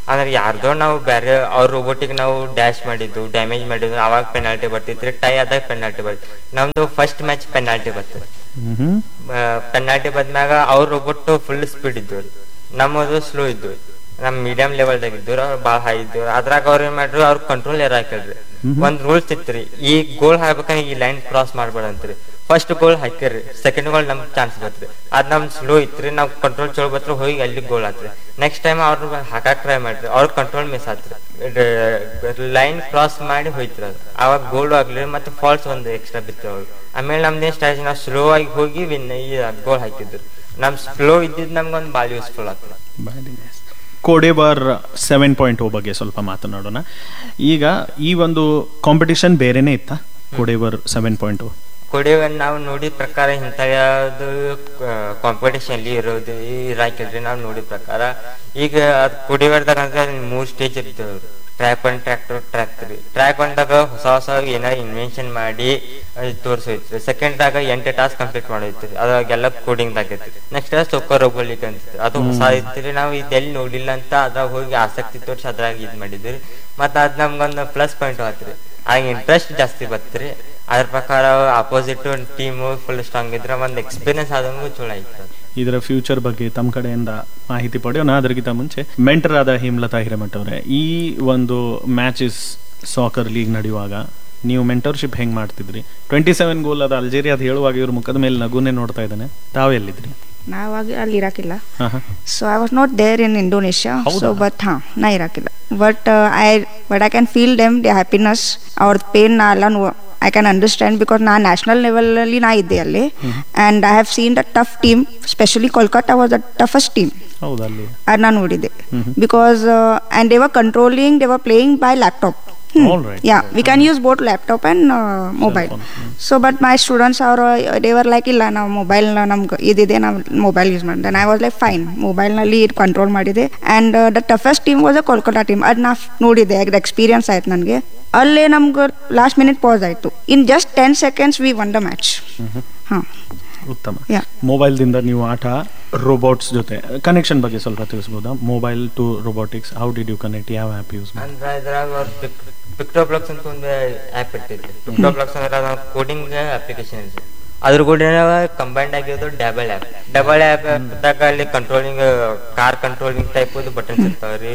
Speaker 1: ಅಂದ್ರೆ ಯಾರ್ದೋ ನಾವು ಬೇರೆ ಅವ್ರ ರೋಬೋಟಿಗೆ ನಾವು ಡ್ಯಾಶ್ ಮಾಡಿದ್ದು ಡ್ಯಾಮೇಜ್ ಮಾಡಿದ್ದು ಅವಾಗ ಪೆನಾಲ್ಟಿ ಬರ್ತಿತ್ರಿ ಟೈ ಆದಾಗ ಪೆನಾಲ್ಟಿ ಬರ್ತಿ ನಮ್ದು ಫಸ್ಟ್ ಮ್ಯಾಚ್ ಪೆನಾಲ್ಟಿ ಬರ್ತದೆ
Speaker 2: ಹ್ಮ್
Speaker 1: ಪೆನಾಲ್ಟಿ ಬಂದ್ಮ್ಯಾಗ ಅವ್ರ ರೋಬೋಟ್ ಫುಲ್ ಸ್ಪೀಡ್ ಇದ್ದು ನಮ್ಮದು ಸ್ಲೋ ಇದ್ದು ನಮ್ ಮೀಡಿಯಂ ಲೆವೆಲ್ದಾಗ ಇದ್ದು ಅವ್ರು ಭಾಳ ಹೈ ಇದ್ದು ಅದ್ರಾಗ ಅವ್ರ ಏನ್ ಮಾಡ್ರು ಅವ್ರ ಕಂಟ್ರೋಲ್ ಏರ್ ಹಾಕಿಲ್ರಿ ಒಂದ್ ರೂಲ್ಸ್ ಇತ್ರಿ ಈ ಗೋಲ್ ಹಾಕ್ಬೇಕಂದ್ರೆ ಈ ಲೈನ್ ಕ್ರಾಸ್ ಮಾಡ್ಬೇಡಂತ್ರಿ ಫಸ್ಟ್ ಗೋಲ್ ಹಾಕಿರ್ರಿ ಸೆಕೆಂಡ್ ಗೋಲ್ ನಮ್ಗೆ ಚಾನ್ಸ್ ಬತ್ರಿ ಅದ್ ನಮ್ ಸ್ಲೋ ಇತ್ರಿ ನಾವ್ ಕಂಟ್ರೋಲ್ ಚಲೋ ಬತ್ರ ಹೋಗಿ ಅಲ್ಲಿ ಗೋಲ್ ಆತ್ರಿ ನೆಕ್ಸ್ಟ್ ಟೈಮ್ ಅವ್ರ ಹಾಕಾಕ್ ಟ್ರೈ ಮಾಡ್ರಿ ಅವ್ರ ಕಂಟ್ರೋಲ್ ಮಿಸ್ ಆತ್ರಿ ಲೈನ್ ಕ್ರಾಸ್ ಮಾಡಿ ಹೋಯ್ತ್ರಿ ಅದು ಅವಾಗ ಗೋಲ್ ಆಗ್ಲಿ ಮತ್ತೆ ಫಾಲ್ಸ್ ಒಂದು ಎಕ್ಸ್ಟ್ರಾ ಬಿತ್ತು ಅವ್ರು ಆಮೇಲೆ ನಮ್ದೇನ್ ಸ್ಟ್ರಾಟಜಿ ನಾವು ಸ್ಲೋ ಆಗಿ ಹೋಗಿ ವಿನ್ ಈ ಗೋಲ್ ಹಾಕಿದ್ರು ನಮ್ ಸ್ಲೋ ಇದ್ದಿದ್ ನಮ್ಗೊಂದು ಭಾಳ ಯೂಸ್ಫುಲ್ ಆಗ್ತದೆ
Speaker 2: ಕೋಡೆಬಾರ್ ಸೆವೆನ್ ಪಾಯಿಂಟ್ ಓ ಬಗ್ಗೆ ಸ್ವಲ್ಪ ಮಾತನಾಡೋಣ ಈಗ ಈ ಒಂದು ಕಾಂಪಿಟಿಷನ್ ಬೇರೆನೇ ಇತ್ತಾ ಕೋಡೆಬಾರ್ ಸೆವೆನ್ ಪಾಯಿಂಟ್ ಓ
Speaker 1: ಕೊಡಿವ ನಾವು ನೋಡಿದ ಪ್ರಕಾರ ಇಂಥ ಯಾವ್ದು ಕಾಂಪಿಟೇಷನ್ ಇರೋದು ಇರಾಕಿಲ್ರಿ ನಾವು ನೋಡಿದ ಪ್ರಕಾರ ಈಗ ಅದು ಕುಡಿವರ್ದಾಗ ಅಂದ್ರೆ ಮೂರ್ ಸ್ಟೇಜ್ ಇರ್ತೇವ್ರಿ track one track two track three track ಒನ್ದಾಗ ಹೊಸ ಹೊಸ ಏನಾರ ಇನ್ವೆನ್ಷನ್ ಮಾಡಿ ತೋರ್ಸೈತ್ರಿ ಸೆಕೆಂಡ್ ದಾಗ ಎಂಟು ಟಾಸ್ಕ್ ಕಂಪ್ಲೀಟ್ ಮಾಡೈತ್ರಿ ಅದಾಗೆಲ್ಲ ಕೋಡಿಂಗ್ ದಾಗೈತ್ರಿ ನೆಕ್ಸ್ಟ್ ಸೊಕ್ಕ ರೋಬೋಲಿಕ್ ಅಂತ ಅದು ಹೊಸ ಐತ್ರಿ ನಾವು ಇದೆಲ್ಲಿ ನೋಡಿಲ್ಲ ಅಂತ ಅದ್ರಾಗ ಹೋಗಿ ಆಸಕ್ತಿ ತೋರಿಸಿ ಅದ್ರಾಗ ಇದ್ ಮಾಡಿದ್ರಿ ಮತ್ತ ಅದ್ ನಮ್ಗೊಂದು ಪ್ಲಸ್ ಪಾಯಿಂಟ್ ಆತ್ರಿ ಆಗ ಇಂಟ್ರೆಸ್ಟ್ ಜಾಸ್ತಿ ಬತ್ರಿ ಅದ್ರ ಪ್ರಕಾರ ಅಪೋಸಿಟ್ ಟೀಮ್ ಫುಲ್ ಸ್ಟ್ರಾಂಗ್ ಇದ್ರೆ ಒಂದ್ ಎಕ್ಸ್ಪೀರಿಯನ್ಸ್ ಆದಂಗೂ ಚಲೋ ಐತ್ರಿ ಅದು.
Speaker 2: ಇದರ ಫ್ಯೂಚರ್ ಬಗ್ಗೆ ತಮ್ಮ ಕಡೆಯಿಂದ ಮಾಹಿತಿ ಪಡೆಯೋಣ ಅದಕ್ಕಿಂತ ಮುಂಚೆ ಮೆಂಟರ್ ಆದ ಹೇಮಲತಾ ಹಿರೇಮಠ ಅವರೇ ಈ ಒಂದು ಮ್ಯಾಚಸ್ ಸಾಕರ್ ಲೀಗ್ ನಡೆಯುವಾಗ ನೀವು ಮೆಂಟರ್ಶಿಪ್ ಹೆಂಗ್ ಮಾಡ್ತಿದ್ರಿ ಟ್ವೆಂಟಿ ಸೆವೆನ್ ಗೋಲ್ ಅದು ಅಲ್ಜೇರಿಯಾದ ಹೇಳುವಾಗ ಇವ್ರ ಮುಖದ ಮೇಲೆ ನಗುನೇ ನೋಡ್ತಾ ಇದ್ದಾನೆ ತಾವೆಲ್ಲಿದ್ರಿ
Speaker 4: ನಾವಾಗ ಅಲ್ಲಿ ಇರಾಕಿಲ್ಲ
Speaker 2: ಹಾ ಹಾ
Speaker 4: so I was not there in Indonesia
Speaker 2: ಹೌದಾ?
Speaker 4: ಸೊ ಬಟ್ ಹಾಂ ನಾ ಇರಾಕಿಲ್ಲ but I but I can feel them the happiness ಅವ್ರ ಪೇನ್ ನಾ ಎಲ್ಲ ಐ ಕ್ಯಾನ್ ಅಂಡರ್ಸ್ಟ್ಯಾಂಡ್ ಬಿಕಾಸ್ ನಾ ನ್ಯಾಷನಲ್ ಲೆವೆಲಲ್ಲಿ ನಾ ಇದ್ದೆ ಅಲ್ಲಿ and I have seen the tough team specially Kolkata was the toughest team
Speaker 2: ಹೌದಾ ಅಲ್ಲಿ
Speaker 4: ಅದು ನಾನು ನೋಡಿದ್ದೆ because and they were controlling they were playing by laptop
Speaker 2: All right.
Speaker 4: Yeah we can use bot laptop and mobile
Speaker 2: phone.
Speaker 4: So but my students ಅವರು they were like ಇಲ್ಲ ನಾವು mobile ನಮ್ಗೆ ಇದಿದೆ ನಾವು ಮೊಬೈಲ್ ಯೂಸ್ ಮಾಡಿದೆ ಐ ವಾಸ್ ಲೈಕ್ ಫೈನ್ ಮೊಬೈಲ್ನಲ್ಲಿ ಇದು control ಮಾಡಿದೆ and the toughest team was a Kolkata team ಅದು ನಾ ನೋಡಿದೆ ಅದು ಎಕ್ಸ್ಪೀರಿಯನ್ಸ್ ಆಯ್ತು ನನಗೆ ಅಲ್ಲೇ ನಮ್ಗೆ ಲಾಸ್ಟ್ ಮಿನಿಟ್ ಪಾಸ್ ಆಯಿತು in just ten seconds we won the match ಹಾಂ
Speaker 2: ಉತ್ತಮ
Speaker 4: Yeah.
Speaker 2: ಮೊಬೈಲ್ದಿಂದ ನೀವು ಆಟ ರೋಬೋಟ್ಸ್ ಜೊತೆ ಕನೆಕ್ಷನ್ ಬಗ್ಗೆ ಸ್ವಲ್ಪ ತಿಳಿಸ್ಬೋದಾ mobile to robotics how did you connect ಯಾವ ಆ್ಯಪ್ ಯೂಸ್ ಮಾಡಿ
Speaker 1: ಅಂದ್ರ ಇದ್ರಾಗ ಅವ್ರ ಪಿಕ್ಟೋ ಬ್ಲಾಕ್ಸ್ ಅಂತ ಒಂದು ಆ್ಯಪ್ ಇರ್ತೈತಿ ಪಿಕ್ಟೋ ಬ್ಲಾಕ್ಸ್ ಅಂದ್ರೆ ಅದು ಕೋಡಿಂಗ್ ಅಪ್ಲಿಕೇಶನ್ ಇದೆ ಅದ್ರ ಕೂಡ ಕಂಬೈಂಡ್ ಆಗಿರೋದು ಡಬಲ್ ಆ್ಯಪ್ ಡಬಲ್ ಆ್ಯಪ್ ದಾಗ ಅಲ್ಲಿ controlling car controlling type buttons ಇರ್ತಾವ್ರಿ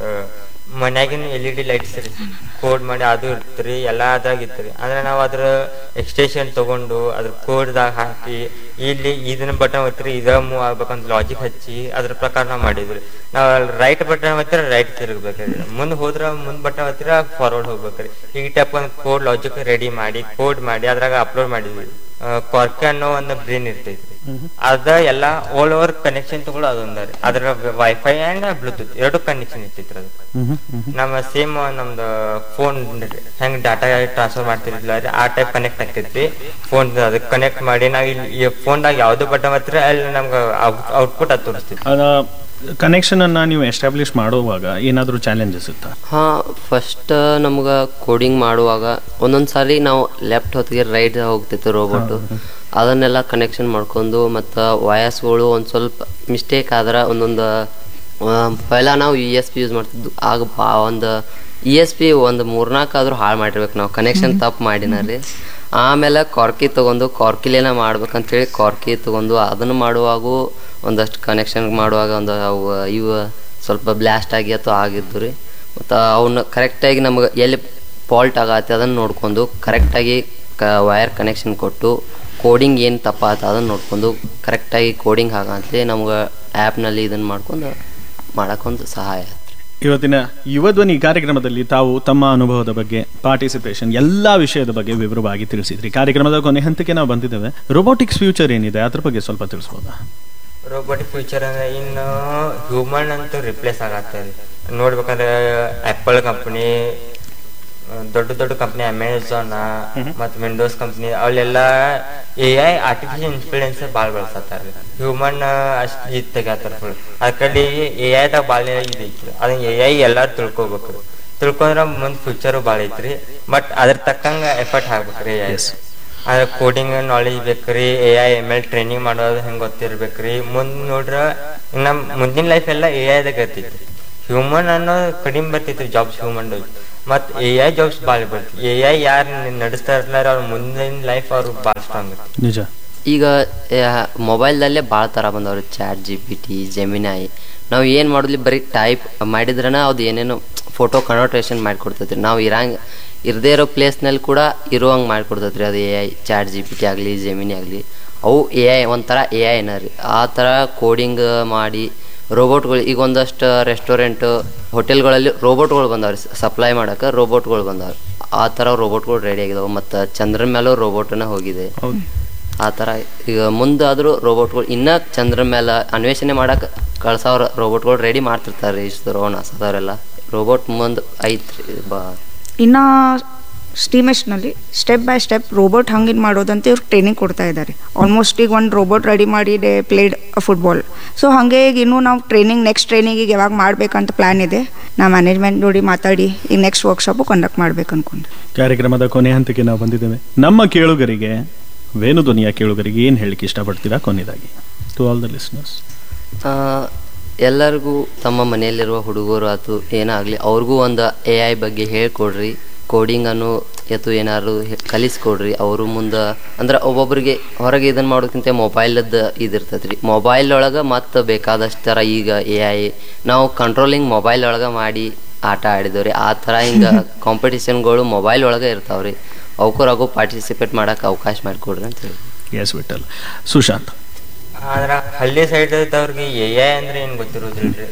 Speaker 1: ಮನ್ಯಾಗಿನ ಎಲ್ ಇ ಡಿ ಲೈಟ್ಸ್ ರೀ ಕೋಡ್ ಮಾಡಿ ಅದು ಇರ್ತ್ರಿ ಎಲ್ಲ ಅದ್ರಾಗ ಇತ್ರಿ ಅಂದ್ರೆ ನಾವು ಅದ್ರ ಎಕ್ಸ್ಟೇಷನ್ ತಗೊಂಡು ಅದ್ರ ಕೋಡ್ದಾಗ ಹಾಕಿ ಇಲ್ಲಿ ಇದನ್ನ ಬಟನ್ ಒತ್ತಿರಿ ಇದ ಮೂವ್ ಆಗ್ಬೇಕಂತ ಲಾಜಿಕ್ ಹಚ್ಚಿ ಅದ್ರ ಪ್ರಕಾರ ನಾವು ಮಾಡಿದ್ರಿ ನಾವು ರೈಟ್ ಬಟನ್ ಒತ್ತಿರ ರೈಟ್ ತಿರುಗ್ಬೇಕ್ರಿ ಮುಂದೆ ಹೋದ್ರ ಮುಂದ್ ಬಟನ್ ಒತ್ತಿರ ಫಾರ್ವರ್ಡ್ ಹೋಗ್ಬೇಕ್ರಿ ಈಗ ಟೈಪ್ ಒಂದು ಕೋಡ್ ಲಾಜಿಕ್ ರೆಡಿ ಮಾಡಿ ಕೋಡ್ ಮಾಡಿ ಅದ್ರಾಗ ಅಪ್ಲೋಡ್ ಮಾಡಿದ್ವಿ ಕಾರ್ಕೆ ಅನ್ನೋ ಒಂದು ಬ್ರೇನ್ ಇರ್ತೈತಿ ಅದ ಎಲ್ಲ ಆಲ್ ಓವರ್ ಕನೆಕ್ಷನ್ ತಗೊಳ್ಳೋ ಅದೊಂದ ರೀ ಅದ್ರ ವೈಫೈ ಅಂಡ್ ಬ್ಲೂಟೂತ್ ಎರಡು ಕನೆಕ್ಷನ್ ಇರ್ತೈತ್ರಿ ಅದು ನಮ್ಮ ಸೇಮ್ ನಮ್ದು ಫೋನ್ ಹೆಂಗ್ ಡಾಟಾ ಟ್ರಾನ್ಸ್ಫರ್ ಮಾಡ್ತಿರ್ಲಿಲ್ಲ ರೀ ಆ ಟೈಪ್ ಕನೆಕ್ಟ್ ಆಕೈತಿ ಫೋನ್ ಅದಕ್ಕೆ ಕನೆಕ್ಟ್ ಮಾಡಿ ನಾವು ಇಲ್ಲಿ ಈ ಫೋನ್ದಾಗ ಯಾವ್ದು ಬಟನ್ ಹತ್ರ ಅಲ್ಲಿ ನಮ್ಗೆ ಔಟ್ಪುಟ್ ಅದು ತೋರಿಸ್ತೈತಿ
Speaker 2: ಅದ ಕನೆಕ್ಷನ್ ಅನ್ನ ನೀವು ಎಸ್ಟಾಬ್ಲಿಷ್ ಮಾಡುವಾಗ ಏನಾದರೂ ಚಾಲೆಂಜಸ್ ಇತ್ತಾ
Speaker 3: ಹಾಂ ಫಸ್ಟ್ ನಮ್ಗೆ ಕೋಡಿಂಗ್ ಮಾಡುವಾಗ ಒಂದೊಂದು ಸಾರಿ ನಾವು ಲೆಫ್ಟ್ ಹೊತ್ತಿಗೆ ರೈಟ್ ಹೋಗ್ತಿತ್ತು ರೋಬೋಟು ಅದನ್ನೆಲ್ಲ ಕನೆಕ್ಷನ್ ಮಾಡ್ಕೊಂಡು ಮತ್ತು ವಾಯಸ್ಗಳು ಒಂದು ಸ್ವಲ್ಪ ಮಿಸ್ಟೇಕ್ ಆದ್ರೆ ಒಂದೊಂದು ಪೈಲ ನಾವು ಇ ಎಸ್ ಪಿ ಯೂಸ್ ಮಾಡ್ತಿದ್ದು ಆಗ ಬಾ ಒಂದು ಇ ಎಸ್ ಪಿ ಒಂದು ಮೂರ್ನಾಲ್ಕು ಆದ್ರೂ ಹಾಳು ಮಾಡಿರ್ಬೇಕು ನಾವು ಕನೆಕ್ಷನ್ ತಪ್ಪು ಮಾಡಿನ ರೀ ಆಮೇಲೆ ಕಾರ್ಕಿ ತೊಗೊಂಡು ಕಾರ್ಕಿಲೇನ ಮಾಡ್ಬೇಕಂತೇಳಿ ಕಾರ್ಕಿ ತೊಗೊಂಡು ಅದನ್ನು ಮಾಡುವಾಗೂ ಒಂದಷ್ಟು ಕನೆಕ್ಷನ್ ಮಾಡುವಾಗ ಒಂದು ಅವು ಇವು ಸ್ವಲ್ಪ ಬ್ಲಾಸ್ಟ್ ಆಗಿ ಅಥವಾ ಆಗಿದ್ದು ರೀ ಮತ್ತು ಅವನ್ನ ಕರೆಕ್ಟಾಗಿ ನಮಗೆ ಎಲ್ಲಿ ಫಾಲ್ಟ್ ಆಗತ್ತೆ ಅದನ್ನು ನೋಡ್ಕೊಂಡು ಕರೆಕ್ಟಾಗಿ ಕ ವಯರ್ ಕನೆಕ್ಷನ್ ಕೊಟ್ಟು ಕೋಡಿಂಗ್ ಏನು ತಪ್ಪಾತ ಅದನ್ನು ನೋಡ್ಕೊಂಡು ಕರೆಕ್ಟಾಗಿ ಕೋಡಿಂಗ್ ಆಗಂತಲೇ ನಮ್ಗೆ ಆ್ಯಪ್ನಲ್ಲಿ ಇದನ್ನು ಮಾಡ್ಕೊಂಡು ಮಾಡೋಕ್ಕೊಂದು ಸಹಾಯ ಆಯ್ತು
Speaker 2: ಇವತ್ತಿನ ಯುವಧ್ವನಿ ಕಾರ್ಯಕ್ರಮದಲ್ಲಿ ತಾವು ತಮ್ಮ ಅನುಭವದ ಬಗ್ಗೆ ಪಾರ್ಟಿಸಿಪೇಷನ್ ಎಲ್ಲಾ ವಿಷಯದ ಬಗ್ಗೆ ವಿವರವಾಗಿ ತಿಳಿಸಿದ್ರಿ ಕಾರ್ಯಕ್ರಮದ ಕೊನೆ ಹಂತಕ್ಕೆ ನಾವು ಬಂದಿದ್ದೇವೆ ರೋಬೋಟಿಕ್ಸ್ ಫ್ಯೂಚರ್ ಏನಿದೆ ಅದ್ರ ಬಗ್ಗೆ ಸ್ವಲ್ಪ ತಿಳಿಸ್ಬೋದಾ
Speaker 1: ರೋಬೋಟಿಕ್ ಫ್ಯೂಚರ್ ಅಂದ್ರೆ ಇನ್ನು ಹ್ಯೂಮನ್ ಅಂತೂ ರಿಪ್ಲೇಸ್ ಆಗತ್ತರಿ ನೋಡ್ಬೇಕಂದ್ರೆ ಆಪಲ್ ಕಂಪ್ನಿ ದೊಡ್ಡ ದೊಡ್ಡ ಕಂಪ್ನಿ ಅಮೆಝಾನ್ ಮತ್ ವಿಂಡೋಸ್ ಕಂಪ್ನಿ ಅಲ್ಲೆಲ್ಲ ಎ ಐ ಆರ್ಟಿಫಿಷಿಯಲ್ ಇನ್ಫ್ಲೂಯೆನ್ಸ್ ಭಾಳ ಬಳಸತ್ತಾರ ಹ್ಯೂಮನ್ ಅಷ್ಟ್ ಇದು ತೆಗ್ಯಾತಾರ ಫುಲ್ ಅದ್ಕಲ್ಲಿ ಎ ಐದಾಗ ಭಾಳ ಇದೈತ್ರಿ ಅದನ್ನ ಎ ಐ ಎಲ್ಲಾರು ತಿಳ್ಕೊಬೇಕ್ರಿ ತಿಳ್ಕೊಂಡ್ರ ಮುಂದ್ ಫ್ಯೂಚರ್ ಭಾಳ ಐತ್ರಿ ಬಟ್ ಅದ್ರ ತಕ್ಕಂಗ ಎಫರ್ಟ್ ಹಾಕ್ಬೇಕ್ರಿ ಎ ಐ ಅದ್ರ ಕೋಡಿಂಗ್ ನಾಲೆಜ್ ಬೇಕ್ರಿ A I M L training ಮಾಡೋದು ಹೆಂಗ್ ಗೊತ್ತಿರ್ಬೇಕ್ರಿ ಮುಂದ್ ನೋಡ್ರ ನಮ್ ಮುಂದಿನ ಲೈಫ್ ಎಲ್ಲ ಎ ಐದಾಗ ಇರ್ತೈತಿ ಹ್ಯೂಮನ್ ಅನ್ನೋ ಕಡಿಮೆ ಬರ್ತಿತ್ತು ಜಾಬ್ಸ್ ಹ್ಯೂಮನ್ ಮತ್ ಎ ಐ ಜಾಬ್ಸ್ ಭಾಳ ಬರ್ತಿ ಎ ಐ ಯಾರು ನಡೆಸ್ತಾ ಇರ್ಲಾರ ಅವ್ರ ಮುಂದಿನ ಲೈಫ್ ಅವ್ರು ಭಾಳ ಸ್ಟ್ರಾಂಗ್
Speaker 2: ನಿಜ
Speaker 3: ಈಗ ಮೊಬೈಲ್ದಲ್ಲೇ ಭಾಳ ಥರ ಬಂದವ್ರಿ chat G P T Gemini ನಾವು ಏನು ಮಾಡೋದ್ಲಿ ಬರೀ ಟೈಪ್ ಮಾಡಿದ್ರನ ಅದು ಏನೇನೋ ಫೋಟೋ ಕನ್ವರ್ಟೇಷನ್ ಮಾಡಿಕೊಡ್ತೈತ್ರಿ ನಾವು ಇರಂಗ್ ಇರದೇ ಇರೋ ಪ್ಲೇಸ್ನಲ್ಲಿ ಕೂಡ ಇರುವಂಗೆ ಮಾಡಿಕೊಡ್ತೈತ್ರಿ ಅದು A I chat G P T ಆಗಲಿ ಜೆಮಿನಿ ಆಗಲಿ ಅವು ಎ ಐ ಒಂಥರ ಎ ಐನ ರೀ ಆ ಥರ ಕೋಡಿಂಗ್ ಮಾಡಿ ರೋಬೋಟ್ಗಳು ಈಗ ಒಂದಷ್ಟು ರೆಸ್ಟೋರೆಂಟ್ ಹೋಟೆಲ್ಗಳಲ್ಲಿ ರೋಬೋಟ್ಗಳು ಬಂದವ್ರಿ ಸಪ್ಲೈ ಮಾಡೋಕೆ ರೋಬೋಟ್ಗಳು ಬಂದವ್ರಿ ಆ ಥರ ರೋಬೋಟ್ಗಳು ರೆಡಿ ಆಗಿದಾವೆ ಮತ್ತು ಚಂದ್ರನ ಮೇಲೂ ರೋಬೋಟನ್ನ ಹೋಗಿದೆ
Speaker 2: ಹೌದು
Speaker 3: ಆ ಥರ ಈಗ ಮುಂದಾದರೂ ರೋಬೋಟ್ಗಳು ಇನ್ನೂ ಚಂದ್ರ ಮೇಲೆ ಅನ್ವೇಷಣೆ ಮಾಡಕ್ಕೆ ಕಳ್ಸೋರು ರೋಬೋಟ್ಗಳು ರೆಡಿ ಮಾಡ್ತಿರ್ತಾರೆ ಇಷ್ಟು ನಾಸದವರೆಲ್ಲ ರೋಬೋಟ್ ಮುಂದೆ ಐತ್ರಿ ಬಾ
Speaker 4: ಇನ್ನು ಸ್ಟೀಮೆಸ್ಟ್ನಲ್ಲಿ ಸ್ಟೆಪ್ ಬೈ ಸ್ಟೆಪ್ ರೋಬೋಟ್ ಹಂಗಿನ್ ಮಾಡೋದಂತ ಇವ್ರು ಟ್ರೈನಿಂಗ್ ಕೊಡ್ತಾ ಇದ್ದಾರೆ ಆಲ್ಮೋಸ್ಟ್ ಈಗ ಒಂದು ರೋಬೋಟ್ ರೆಡಿ ಮಾಡಿ ದೇ ಪ್ಲೇಡ್ ಫುಟ್ಬಾಲ್ ಸೊ ಹಾಗೆ ಈಗ ಇನ್ನೂ ನಾವು ಟ್ರೈನಿಂಗ್ ನೆಕ್ಸ್ಟ್ ಟ್ರೈನಿಂಗಿಗೆ ಯಾವಾಗ ಮಾಡಬೇಕಂತ ಪ್ಲ್ಯಾನ್ ಇದೆ ನಾ ಮ್ಯಾನೇಜ್ಮೆಂಟ್ ನೋಡಿ ಮಾತಾಡಿ ಈಗ ನೆಕ್ಸ್ಟ್ ವರ್ಕ್ಶಾಪು ಕಂಡಕ್ಟ್ ಮಾಡ್ಬೇಕು ಅನ್ಕೊಂಡು
Speaker 2: ಕಾರ್ಯಕ್ರಮದ ಕೊನೆ ಹಂತಕ್ಕೆ ನಾವು ಬಂದಿದ್ದೇವೆ ನಮ್ಮ ಕೇಳುಗರಿಗೆ ವೇಣುಧ್ವನಿಯ ಕೇಳುಗರಿಗೆ ಏನು ಹೇಳಲಿಕ್ಕೆ ಇಷ್ಟಪಡ್ತೀರಾ ಕೊನೆಯದಾಗಿ ಟು ಆಲ್ ದ ಲಿಸ್ನರ್ಸ್
Speaker 3: ಆ, ಎಲ್ಲರಿಗೂ ತಮ್ಮ ಮನೆಯಲ್ಲಿರುವ ಹುಡುಗರು ಆತು ಏನಾಗಲಿ ಅವ್ರಿಗೂ ಒಂದು ಎ ಐ ಬಗ್ಗೆ ಹೇಳ್ಕೊಡ್ರಿ ಕೋಡಿಂಗನ್ನು ಎತ್ತು ಏನಾದ್ರು ಹೆ- ಕಲಿಸ್ಕೊಡ್ರಿ ಅವರು ಮುಂದೆ ಅಂದ್ರೆ ಒಬ್ಬೊಬ್ರಿಗೆ ಹೊರಗೆ ಇದನ್ನು ಮಾಡೋದಕ್ಕಿಂತ ಮೊಬೈಲದ್ದು ಇದಿರ್ತೈತೆ ರೀ ಮೊಬೈಲ್ ಒಳಗೆ ಮತ್ತೆ ಬೇಕಾದಷ್ಟು ಥರ ಈಗ ಎ ಐ ನಾವು ಕಂಟ್ರೋಲಿಂಗ್ ಮೊಬೈಲ್ ಒಳಗೆ ಮಾಡಿ ಆಟ ಆಡಿದವ್ರಿ ಆ ಥರ ಹಿಂಗೆ ಕಾಂಪಿಟೇಷನ್ಗಳು ಮೊಬೈಲ್ ಒಳಗೆ ಇರ್ತಾವ್ರಿ ಅವಕ್ಕೂ ಪಾರ್ಟಿಸಿಪೇಟ್ ಮಾಡೋಕೆ ಅವಕಾಶ ಮಾಡಿಕೊಡ್ರಿ ಅಂತ ಹೇಳಿ
Speaker 2: ಎಸ್ ವಿಠಲ್ ಸುಶಾಂತ್
Speaker 1: ಆದ್ರ ಹಳ್ಳಿ ಸೈಡ್ ಇದ್ದವ್ರಿಗೆ ಎ ಐ ಅಂದ್ರೆ ಏನ್ ಗೊತ್ತಿರೋದಿಲ್ರಿ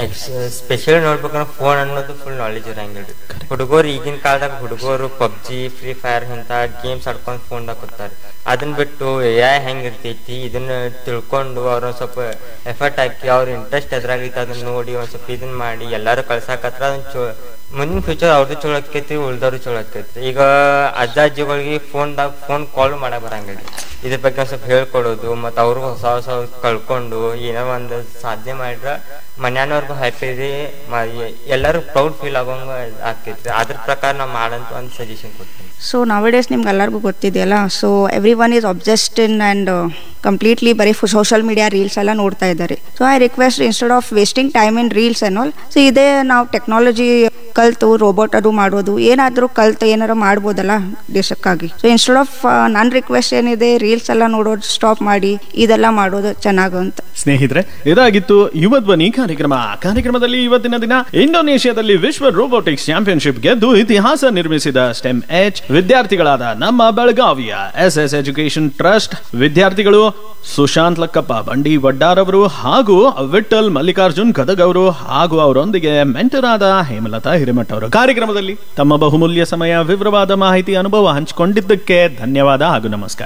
Speaker 1: ಸ್ಪೆಷಲ್ ನೋಡ್ಬೇಕಂದ್ರೆ ಫೋನ್ ಅನ್ನೋದು ಫುಲ್ ನಾಲೆಜ್ ಇರಂಗಿಲ್ರಿ ಹುಡುಗರು ಈಗಿನ ಕಾಲದಾಗ ಹುಡುಗರು ಪಬ್ಜಿ ಫ್ರೀ ಫೈರ್ ಇಂತ ಗೇಮ್ಸ್ ಆಡ್ಕೊಂಡು ಫೋನ್ದಾಗ ಕೂತಾರೆ ಅದನ್ನ ಬಿಟ್ಟು ಎ ಐ ಹೆಂಗ್ ಇರ್ತೈತಿ ಇದನ್ನ ತಿಳ್ಕೊಂಡು ಅವ್ರ ಒಂದ್ ಸ್ವಲ್ಪ ಎಫರ್ಟ್ ಹಾಕಿ ಅವ್ರ ಇಂಟ್ರೆಸ್ಟ್ ಎದ್ರಾಗೈತಿ ಅದನ್ನ ನೋಡಿ ಒಂದ್ ಸ್ವಲ್ಪ ಇದನ್ನ ಮಾಡಿ ಎಲ್ಲಾರು ಕಳ್ಸಾಕತ್ರ ಅದನ್ನ ಚೊ ಮುಂದಿನ ಫ್ಯೂಚರ್ ಅವ್ರದ್ದು ಚಲೋ ಆಕೈತಿ ಉಳ್ದವ್ರು ಚಲೋ ಆಕೈತಿ ಈಗ ಅಜ್ಜ ಅಜ್ಜಿಗಳಿಗೆ ಫೋನ್ದಾಗ ಫೋನ್ ಕಾಲ್ ಮಾಡಕ್ ಬರಂಗಿಲ್ಲ ಇದ್ರ ಬಗ್ಗೆ ಒಂದ್ ಸ್ವಲ್ಪ ಹೇಳ್ಕೊಡೋದು ಮತ್ತು ಅವರು ಹೊಸ ಹೊಸ ಕಳ್ಕೊಂಡು ಏನೋ ಒಂದು ಸಾಧನೆ ಮಾಡಿದ್ರ ಮನ್ಯಾನವ್ರಿಗೂ ಹ್ಯಾಪಿ ರೀ ಮ- ಎ- ಎಲ್ಲರೂ ಪ್ರೌಡ್ ಫೀಲ್ ಆಗೋಂಗ ಆಕೈತಿ ಅದ್ರ ಪ್ರಕಾರ ನಾವು ಮಾಡಂತ ಒಂದು ಸಜೆಷನ್ ಕೊಡ್ತೀನಿ
Speaker 4: ಸೊ ನಾವೆಡೇಸ್ ನಿಮ್ಗೆ ಎಲ್ಲರಿಗೂ ಗೊತ್ತಿದೆಯಲ್ಲ so everyone is obsessed in and completely ಬರೀ ಸೋಷಲ್ ಮೀಡಿಯಾ ರೀಲ್ಸ್ ಎಲ್ಲ ನೋಡ್ತಾ ಇದ್ದಾರೆ so I request instead of wasting time in reels and also ಇದೇ ನಾವು ಟೆಕ್ನಾಲಜಿ ಕಲ್ತು ರೋಬೋಟ್ ಅದು ಮಾಡೋದು ಏನಾದರೂ ಕಲ್ತು ಏನಾರು ಮಾಡ್ಬೋದಲ್ಲ ದೇಶಕ್ಕಾಗಿ ಸೊ ಇನ್ಸ್ಟೆಡ್ ಆಫ್ ನನ್ನ ರಿಕ್ವೆಸ್ಟ್ ಏನಿದೆ ರೀಲ್ಸ್ ಎಲ್ಲ ನೋಡೋದು ಸ್ಟಾಪ್ ಮಾಡಿ ಇದೆಲ್ಲ ಮಾಡೋದು ಚೆನ್ನಾಗು ಅಂತ
Speaker 2: ಸ್ನೇಹಿತರೆ ಇದಾಗಿತ್ತು ಯುವ ಧ್ವನಿ ಕಾರ್ಯಕ್ರಮ ಕಾರ್ಯಕ್ರಮದಲ್ಲಿ ಇವತ್ತಿನ ದಿನ ಇಂಡೋನೇಷ್ಯಾದಲ್ಲಿ ವಿಶ್ವ ರೋಬೋಟಿಕ್ಸ್ ಚಾಂಪಿಯನ್ಶಿಪ್ ಗೆದ್ದು ಇತಿಹಾಸ ನಿರ್ಮಿಸಿದ ಸ್ಟೆಮ್ ಎಚ್ ವಿದ್ಯಾರ್ಥಿಗಳಾದ ನಮ್ಮ ಬೆಳಗಾವಿಯ ಎಸ್ ಎಸ್ ಎಜುಕೇಶನ್ ಟ್ರಸ್ಟ್ ವಿದ್ಯಾರ್ಥಿಗಳು ಸುಶಾಂತ್ ಲಕ್ಕಪ್ಪ ಬಂಡಿ ವಡ್ಡಾರ್ ಅವರು ಹಾಗೂ ವಿಠಲ್ ಮಲ್ಲಿಕಾರ್ಜುನ್ ಗದಗ್ ಅವರು ಹಾಗೂ ಅವರೊಂದಿಗೆ ಮೆಂಟರ್ ಆದ ಹೇಮಲತಾ ಹಿರೇಮಠ್ ಅವರು ಕಾರ್ಯಕ್ರಮದಲ್ಲಿ ತಮ್ಮ ಬಹುಮೂಲ್ಯ ಸಮಯ ವಿವರವಾದ ಮಾಹಿತಿ ಅನುಭವ ಹಂಚಿಕೊಂಡಿದ್ದಕ್ಕೆ ಧನ್ಯವಾದ ಹಾಗೂ ನಮಸ್ಕಾರ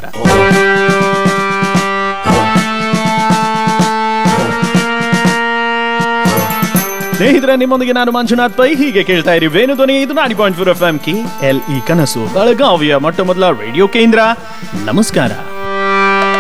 Speaker 2: ಸ್ನೇಹಿತರೆ ನಿಮ್ಮೊಂದಿಗೆ ನಾನು ಮಂಜುನಾಥ್ ಪೈ ಹೀಗೆ ಕೇಳ್ತಾ ಇರಿ ವೇಣು ಧ್ವನಿ ಇದು ನಾಡಿ point four F M K L E ಕನಸು ಬೆಳಗಾವಿಯ ಮೊಟ್ಟ ಮೊದಲ ರೇಡಿಯೋ ಕೇಂದ್ರ ನಮಸ್ಕಾರ